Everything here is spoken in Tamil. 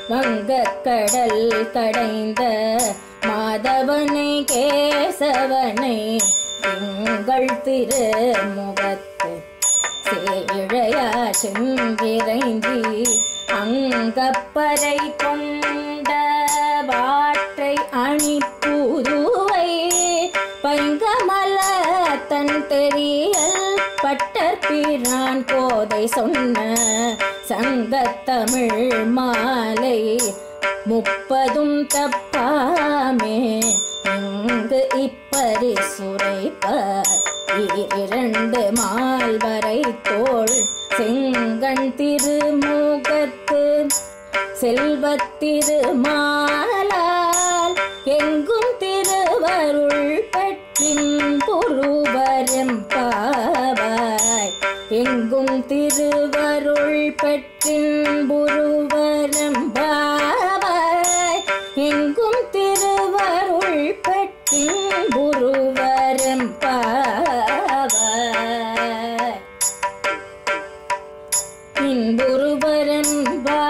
வங்கக்கடல் கடைந்த மாதவனை கேசவனை எங்கள் திருமுகத்து சேழையா செங்கிரைந்தி அங்கப்பறை கொண்ட வாற்றை அணிப்புதுவை பைங்கமல தன் தெரியல் பட்டர் பிரான் கோதை சொன்ன சங்கத்தமிழ் மாலை முப்பதும் தப்பாமே இங்கு இப்பரிசுரைப்பர் இரண்டு மால்வரை தோள் செங்கண் திருமுகத்து செல்வத்திருமாலால் எங்கும் திருவருள் பெற்றின் புருவரம் பாவாய் எங்கும் திருவருள் பெற்றின் புருவரம் பாவாய் எங்கும் திருவருள் பெற்றின் புருவரம் பாவாய் இன்புருவரம் பா